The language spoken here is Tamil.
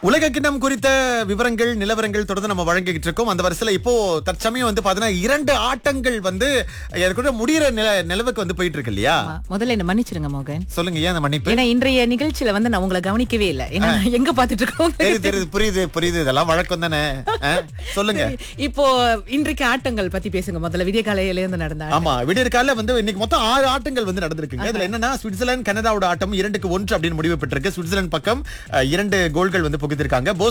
உலக கிண்ணம் குறித்த விவரங்கள் நிலவரங்கள் தொடர்ந்து நம்ம வழங்கிட்டு இருக்கோம் அந்த வரிசையில இப்போ தற்சமயம் வந்து பாத்தீங்கன்னா இரண்டு ஆட்டங்கள் வந்து ஏற்கனவே முடியிற நில நிலவுக்கு வந்து போயிட்டு இருக்கு இல்லையா ஆமா. முதல்ல என்ன மன்னிச்சிருங்க மோகன் சொல்லுங்க ஏன் அந்த மன்னிப்பு ஏன்னா இன்றைய நிகழ்ச்சியில வந்து நான் உங்களை கவனிக்கவே இல்லை ஏன்னா நான் எங்க பாத்துட்டு இருக்கோம் தெரியுது தெரியுது புரியுது புரியுது இதெல்லாம் வழக்கம் தானே ஆ, சொல்லுங்க இப்போ இன்றைக்கு ஆட்டங்கள் பத்தி பேசுங்க முதல்ல விடிய காலையில இருந்து நடந்த ஆட்டம். ஆமா விடியற்கால வந்து இன்னைக்கு மொத்தம் ஆறு ஆட்டங்கள் வந்து நடந்திருக்குங்க இதுல என்னன்னா சுவிட்சர்லாந்து கனடாவோட ஆட்டம் இரண்டுக்கு ஒன்று அப்படின்னு முடிவு பெற்றிருக்கு சுவிட்சர்லாந்து பக்கம் அஹ், இரண்டு கோல்கள் வந்து புகுத்திருக்காங்க